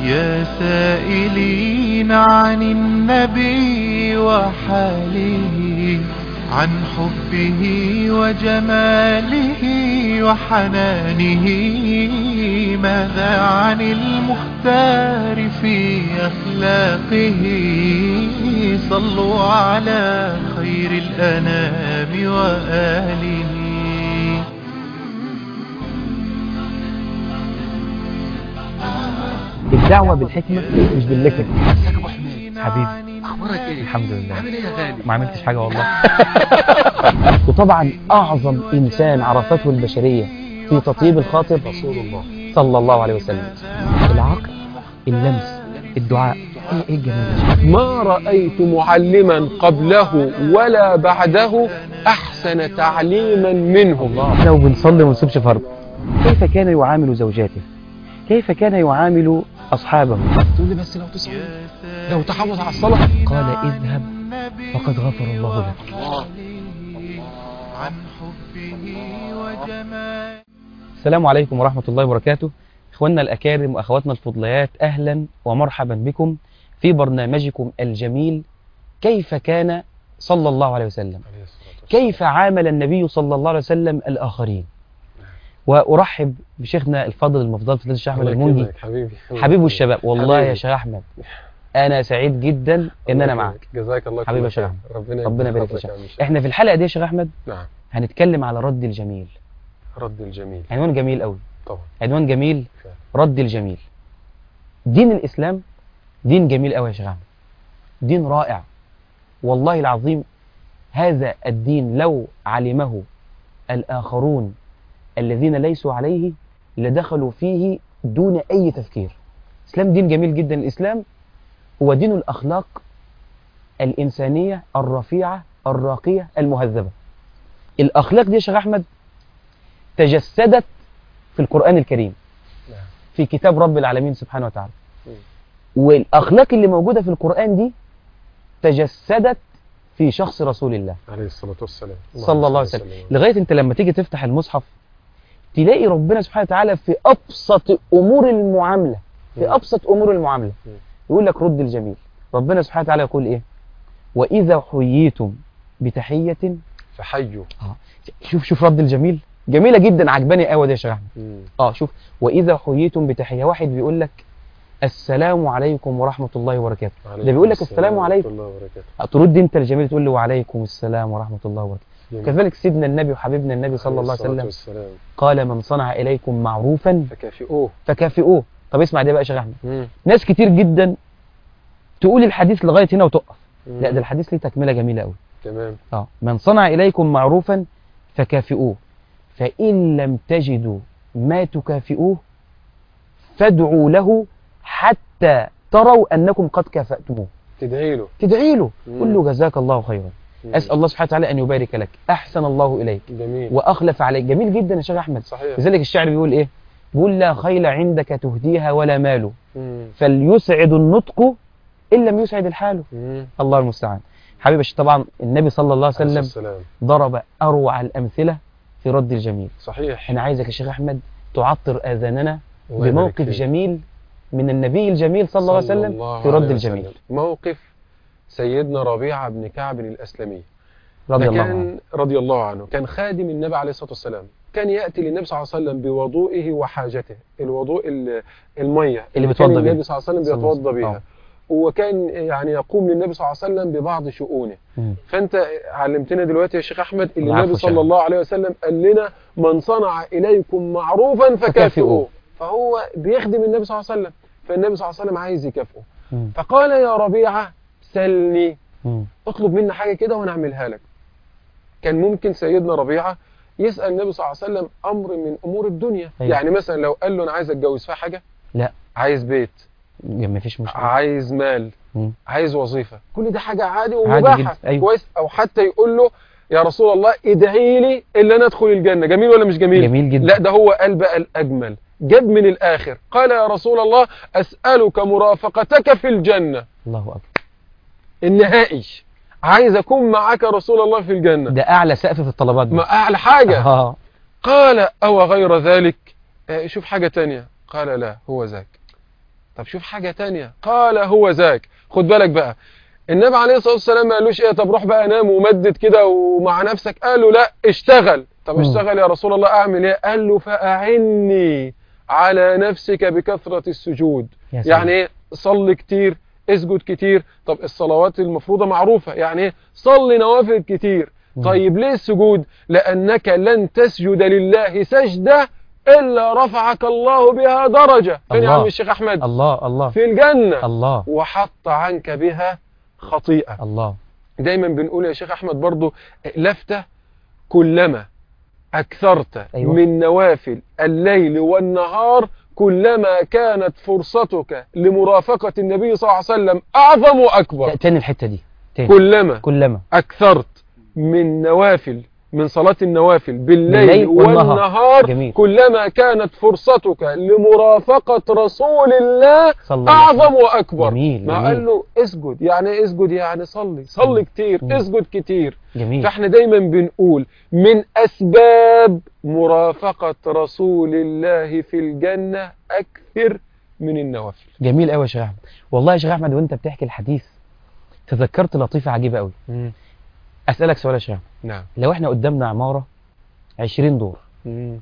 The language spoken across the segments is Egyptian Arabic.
يا سائلين عن النبي وحاله عن حبه وجماله وحنانه ماذا عن المختار في أخلاقه صلوا على خير الأنام وآله الدعوة بالحكمة مش باللكة ازيك يا ابو حميد حبيبي اخبارك ايه الحمد لله عامل ايه يا غالي ما عملتش حاجة والله وطبعا أعظم إنسان عرفته البشرية في تطيب الخاطر رسول الله صلى الله عليه وسلم العقل اللمس الدعاء ايه ايه الجمال ده ما رأيت معلما قبله ولا بعده أحسن تعليما منه احنا وبنصلي وما نسيبش فرض كيف كان يعامل زوجاته كيف كان يعامل أصحابه تقول لي بس لو تصحى لو تحافظ على الصلاة قال اذهب فقد غفر الله لك الله عن حبه وجماله السلام عليكم ورحمة الله وبركاته إخواننا الأكارم وأخواتنا الفضليات أهلا ومرحبا بكم في برنامجكم الجميل كيف كان صلى الله عليه وسلم كيف عامل النبي صلى الله عليه وسلم الآخرين وأرحب بشيخنا الفاضل المفضل فضيلة الشيخ أحمد المنهي حبيبي حبيب الشباب والله يا حبيبي. شيخ أحمد أنا سعيد جدا إن أنا معك جزاك الله حبيبي يا كل خير. شيخ. ربنا ربنا يبارك يبارك فيك فيك يا عم الشيخ. إحنا في الحلقة دي يا شيخ أحمد نعم هنتكلم على رد الجميل رد الجميل عنوان جميل قوي طبعا عنوان جميل فعلا. رد الجميل دين الإسلام دين جميل قوي يا شيخ أحمد دين رائع والله العظيم هذا الدين لو علمه الآخرون الذين ليسوا عليه لدخلوا فيه دون أي تفكير الإسلام دين جميل جدا الإسلام هو دين الأخلاق الإنسانية الرفيعة الراقية المهذبة الأخلاق دي يا شيخ أحمد تجسدت في القرآن الكريم نعم. في كتاب رب العالمين سبحانه وتعالى مم. والأخلاق اللي موجودة في القرآن دي تجسدت في شخص رسول الله عليه الصلاة والسلام صلى الله عليه وسلم لغاية انت لما تيجي تفتح المصحف تلاقي ربنا سبحانه وتعالى في أبسط أمور المعاملة في مم. أبسط أمور المعاملة مم. يقول لك رد الجميل ربنا سبحانه وتعالى يقول إيه وإذا حييتم بتحية فحيوا شوف شوف رد الجميل جميلة جدا عجباني قوي دي يا شيخ أحمد مم. اه شوف وإذا حييتم بتحية واحد بيقول لك السلام عليكم ورحمة الله وبركاته عليكم ده بيقول لك السلام السلام ورحمة عليكم الله وبركاته ترد انت الجميل تقول له وعليكم السلام ورحمة الله وبركاته جميل. كذلك سيدنا النبي وحبيبنا النبي صلى الله عليه الصلاة وسلم والسلام. قال من صنع إليكم معروفا فكافئوه فكافئوه طب اسمع ده بقى يا شيخ أحمد مم. ناس كتير جدا تقول الحديث لغاية هنا وتقف مم. لا ده الحديث ليه تكملة جميلة قوي تمام اه من صنع إليكم معروفا فكافئوه فإن لم تجدوا ما تكافئوه فادعوا له حتى تروا أنكم قد كافأتموه تدعي له تدعي له مم. قل له جزاك الله خيرا مم. أسأل الله سبحانه وتعالى أن يبارك لك أحسن الله إليك جميل وأخلف عليك جميل جدا يا شيخ أحمد صحيح لذلك الشعر بيقول إيه بيقول لا خيل عندك تهديها ولا مال مم. فليسعد النطق إن لم يسعد الحال مم. الله المستعان حبيبي الشيخ طبعا النبي صلى الله عليه عليه وسلم السلام ضرب أروع الأمثلة في رد الجميل صحيح أنا عايزك يا شيخ أحمد تعطر آذاننا الله يبارك بموقف فيك. جميل من النبي الجميل صلى الله عليه وسلم الله في رد عليه الجميل وسلم. موقف سيدنا ربيعة بن كعب الأسلمي رضي ده الله عنه كان رضي الله عنه كان خادم النبي عليه الصلاة والسلام كان يأتي للنبي صلى الله عليه وسلم بوضوئه وحاجته الوضوء ال- المية اللي كان بيتوضى بيها. النبي صلى الله عليه وسلم صلى الله عليه بيتوضى وسلم. بيها آه. وكان يعني يقوم للنبي صلى الله عليه وسلم ببعض شؤونه مم. فانت علمتنا دلوقتي يا شيخ احمد ان العفو النبي شيخ. صلى الله عليه وسلم قال لنا من صنع اليكم معروفا فكافئوه. فكافئوه فهو بيخدم النبي صلى الله عليه وسلم فالنبي صلى الله عليه وسلم عايز يكافئه مم. فقال يا ربيعه سلني مم. اطلب مني حاجه كده وانا اعملها لك كان ممكن سيدنا ربيعه يسال النبي صلى الله عليه وسلم امر من امور الدنيا أيوة. يعني مثلا لو قال له انا عايز اتجوز فيها حاجه لا عايز بيت ما فيش مشكلة عايز مال مم. عايز وظيفه كل ده حاجه عادي عادي ومباحه جدا، أيوة. كويس او حتى يقول له يا رسول الله ادعي لي ان انا ادخل الجنه جميل ولا مش جميل جميل جدا لا ده هو قال بقى الاجمل جاب من الاخر قال يا رسول الله اسالك مرافقتك في الجنه الله أكبر النهائي عايز اكون معاك يا رسول الله في الجنه ده أعلى سقف في الطلبات ده ما اعلى حاجه آه. قال او غير ذلك آه، شوف حاجه تانية قال لا هو ذاك طب شوف حاجة تانية قال هو ذاك خد بالك بقى النبي عليه الصلاة والسلام ما قالوش ايه طب روح بقى نام ومدد كده ومع نفسك قال له لا اشتغل طب مم. اشتغل يا رسول الله اعمل ايه قال له فأعني على نفسك بكثرة السجود يا سلام. يعني ايه صلي كتير اسجد كتير طب الصلوات المفروضة معروفة يعني ايه صلي نوافل كتير مم. طيب ليه السجود لأنك لن تسجد لله سجدة إلا رفعك الله بها درجة فين يا الله. عم الشيخ أحمد الله الله في الجنة الله وحط عنك بها خطيئة الله دايما بنقول يا شيخ أحمد برضو لفتة كلما أكثرت أيوة. من نوافل الليل والنهار كلما كانت فرصتك لمرافقة النبي صلى الله عليه وسلم أعظم وأكبر تاني الحتة دي تاني كلما كلما أكثرت من نوافل من صلاة النوافل بالليل بالليل والنهار. والنهار جميل. كلما كانت فرصتك لمرافقة رسول الله صلى الله عليه أعظم وأكبر جميل، ما جميل. قال له اسجد يعني إيه اسجد يعني صلي صلي مم. كتير مم. اسجد كتير جميل فاحنا دايما بنقول من أسباب مرافقة رسول الله في الجنة أكثر من النوافل جميل قوي يا شيخ احمد والله يا شيخ احمد وانت بتحكي الحديث تذكرت لطيفه عجيبه قوي اسالك سؤال يا شيخ احمد نعم لو احنا قدامنا عماره 20 دور مم.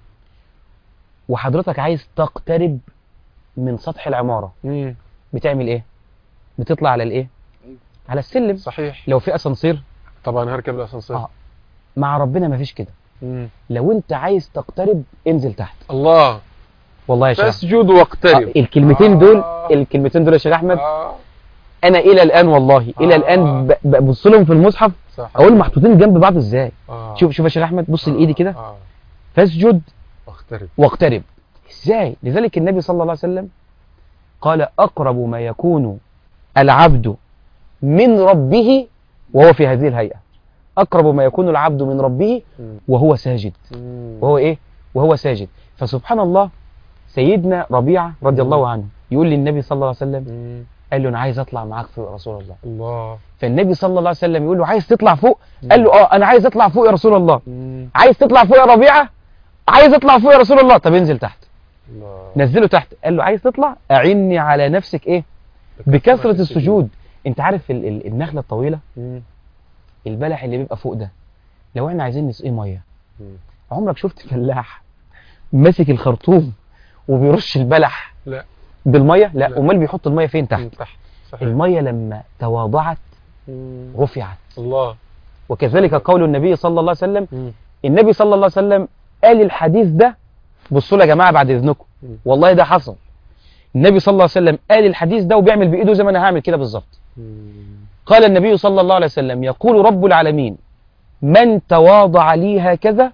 وحضرتك عايز تقترب من سطح العماره مم. بتعمل ايه بتطلع على الايه على السلم صحيح لو في اسانسير طبعا هركب الأسانسير آه. مع ربنا مفيش كده مم. لو انت عايز تقترب انزل تحت الله والله يا شيخ أحمد. فاسجد واقترب آه، الكلمتين دول آه. الكلمتين دول يا شيخ احمد آه. انا الى الان والله الى آه. الان ب- ببص لهم في المصحف صح اقول محطوطين جنب بعض ازاي آه. شوف شوف يا شيخ احمد بص لايدي كده آه. فاسجد واقترب واقترب ازاي لذلك النبي صلى الله عليه وسلم قال اقرب ما يكون العبد من ربه وهو في هذه الهيئه اقرب ما يكون العبد من ربه مم. وهو ساجد مم. وهو ايه وهو ساجد فسبحان الله سيدنا ربيعه رضي الله عنه يقول للنبي صلى الله عليه وسلم مم. قال له انا عايز اطلع معاك في رسول الله الله فالنبي صلى الله عليه وسلم يقول له عايز تطلع فوق قال له اه انا عايز اطلع فوق يا رسول الله مم. عايز تطلع فوق يا ربيعه عايز اطلع فوق يا رسول الله طب انزل تحت الله نزله تحت قال له عايز تطلع اعني على نفسك ايه بكثره السجود انت عارف ال- ال- النخله الطويله مم. البلح اللي بيبقى فوق ده لو احنا عايزين نسقيه ميه مم. عمرك شفت فلاح ماسك الخرطوم وبيرش البلح لا بالميه لا لا. امال بيحط الميه فين تحت مم. تحت صحيح الميه لما تواضعت مم. رفعت الله وكذلك قول النبي صلى الله عليه وسلم مم. النبي صلى الله عليه وسلم قال الحديث ده بصوا له يا جماعه بعد اذنكم مم. والله ده حصل النبي صلى الله عليه وسلم قال الحديث ده وبيعمل بايده زي ما انا هعمل كده بالظبط مم. قال النبي صلى الله عليه وسلم يقول رب العالمين من تواضع لي هكذا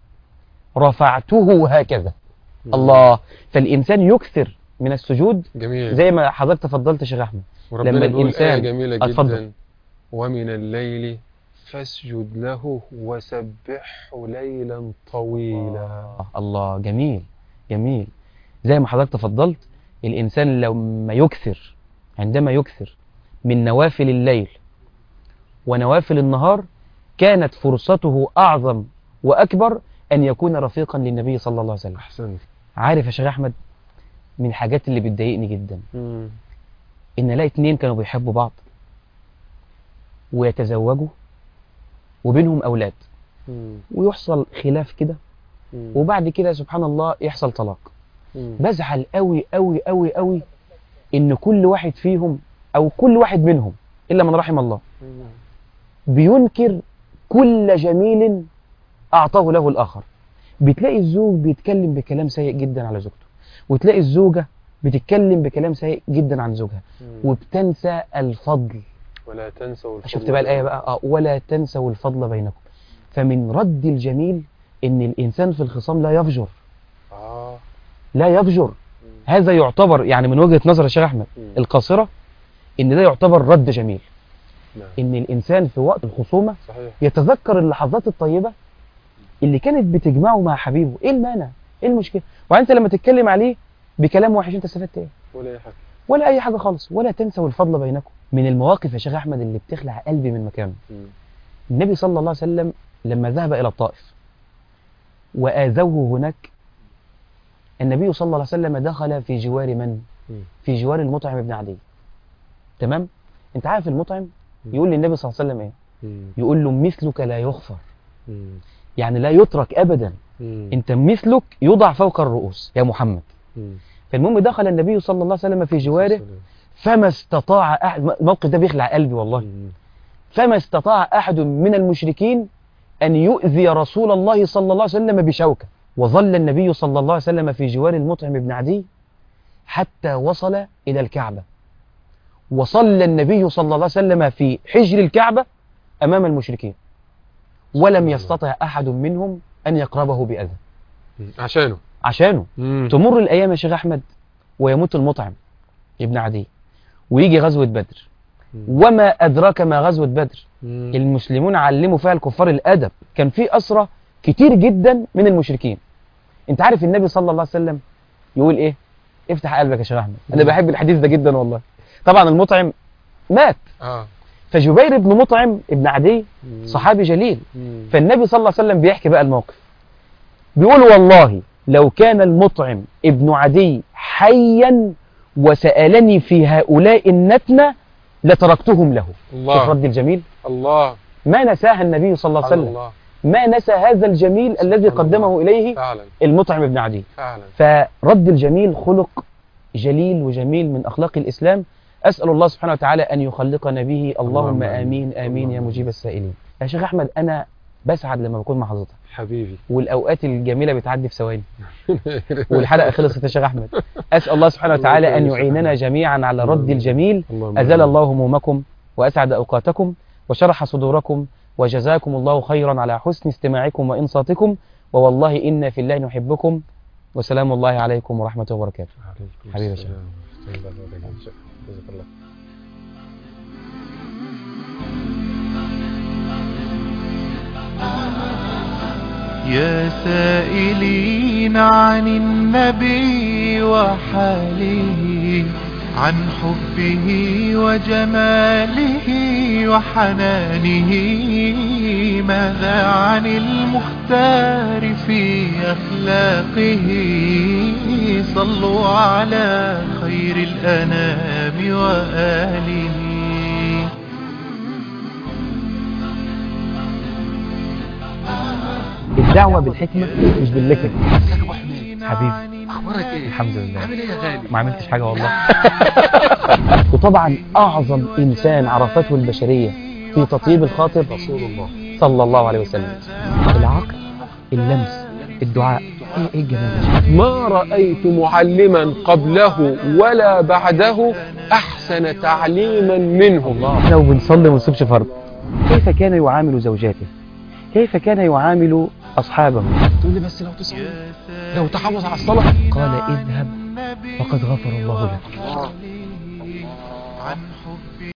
رفعته هكذا الله فالإنسان يكثر من السجود جميل زي ما حضرتك تفضلت يا شيخ أحمد وربنا لما بيقول الإنسان- آية جميلة جدا اتفضل. ومن الليل فاسجد له وسبحه ليلا طويلا آه، الله جميل جميل زي ما حضرتك تفضلت الإنسان لما يكثر عندما يكثر من نوافل الليل ونوافل النهار كانت فرصته أعظم وأكبر أن يكون رفيقا للنبي صلى الله عليه وسلم أحسنت عارف يا شيخ أحمد من الحاجات اللي بتضايقني جدا مم. إن ألاقي اتنين كانوا بيحبوا بعض ويتزوجوا وبينهم أولاد مم. ويحصل خلاف كده مم. وبعد كده سبحان الله يحصل طلاق مم. بزعل قوي قوي قوي قوي ان كل واحد فيهم او كل واحد منهم الا من رحم الله مم. بينكر كل جميل اعطاه له الاخر بتلاقي الزوج بيتكلم بكلام سيء جدا على زوجته وتلاقي الزوجه بتتكلم بكلام سيء جدا عن زوجها مم. وبتنسى الفضل ولا تنسوا الفضل شفت بقى الايه بينكم. بقى اه ولا تنسوا الفضل بينكم فمن رد الجميل ان الانسان في الخصام لا يفجر آه. لا يفجر مم. هذا يعتبر يعني من وجهة نظر الشيخ أحمد مم. القاصرة إن ده يعتبر رد جميل نعم. إن الإنسان في وقت الخصومة صحيح يتذكر اللحظات الطيبة اللي كانت بتجمعه مع حبيبه إيه المانع؟ إيه المشكلة؟ وأنت لما تتكلم عليه بكلام وحش أنت استفدت إيه؟ ولا أي حاجة ولا أي حاجة خالص ولا تنسوا الفضل بينكم من المواقف يا شيخ أحمد اللي بتخلع قلبي من مكانه مم. النبي صلى الله عليه وسلم لما ذهب إلى الطائف وآذوه هناك النبي صلى الله عليه وسلم دخل في جوار من؟ مم. في جوار المطعم بن عدي تمام انت عارف المطعم يقول للنبي صلى الله عليه وسلم ايه مم. يقول له مثلك لا يغفر مم. يعني لا يترك ابدا مم. انت مثلك يوضع فوق الرؤوس يا محمد مم. فالمهم دخل النبي صلى الله عليه وسلم في جواره فما استطاع أحد الموقف ده بيخلع قلبي والله مم. فما استطاع أحد من المشركين أن يؤذي رسول الله صلى الله عليه وسلم بشوكة وظل النبي صلى الله عليه وسلم في جوار المطعم بن عدي حتى وصل إلى الكعبة وصلى النبي صلى الله عليه وسلم في حجر الكعبة أمام المشركين ولم يستطع أحد منهم أن يقربه بأذى مم. عشانه عشانه مم. تمر الأيام يا شيخ أحمد ويموت المطعم ابن عدي ويجي غزوة بدر مم. وما أدراك ما غزوة بدر مم. المسلمون علموا فيها الكفار الأدب كان في أسرة كتير جدا من المشركين انت عارف النبي صلى الله عليه وسلم يقول ايه افتح قلبك يا شيخ احمد انا مم. بحب الحديث ده جدا والله طبعا المطعم مات اه فجبير بن مطعم ابن عدي مم. صحابي جليل مم. فالنبي صلى الله عليه وسلم بيحكي بقى الموقف بيقول والله لو كان المطعم ابن عدي حيا وسألني في هؤلاء النتنة لتركتهم له شوف الله رد الجميل الله ما نساها النبي صلى الله عليه وسلم الله ما نسى هذا الجميل الذي الله. قدمه إليه فعلا المطعم ابن عدي فعلا فرد الجميل خلق جليل وجميل من أخلاق الإسلام أسأل الله سبحانه وتعالى أن يخلقنا به اللهم اللهم آمين آمين. آمين يا اللهم مجيب السائلين يا شيخ أحمد أنا بسعد لما بكون مع حضرتك حبيبي والأوقات الجميلة بتعدي في ثواني والحلقة خلصت يا شيخ أحمد أسأل الله سبحانه وتعالى أن يعيننا جميعا على رد الجميل اللهم أزال آمين. الله همومكم وأسعد أوقاتكم وشرح صدوركم وجزاكم الله خيرا على حسن استماعكم وإنصاتكم ووالله إنا في الله نحبكم وسلام الله عليكم ورحمة الله وبركاته عليكم حبيبي يا السلام. الله يبارك فيك. جزاك الله يا سائلين عن النبي وحاله عن حبه وجماله وحنانه ماذا عن المختار في أخلاقه صلوا على خير الأنام وآله الدعوة بالحكمة مش باللكة حبيبي اخبارك ايه الحمد لله عامل ايه يا غالي ما عملتش حاجة والله وطبعا أعظم إنسان عرفته البشرية في تطيب الخاطر رسول الله صلى الله عليه وسلم العقل اللمس الدعاء ايه ايه الجمال ده ما رأيت معلما قبله ولا بعده أحسن تعليما منه الله لو بنصلي وما نسيبش فرض كيف كان يعامل زوجاته كيف كان يعامل أصحابه تقول لي بس لو تصلي لو تحافظ على الصلاة قال اذهب فقد غفر الله لك عن حب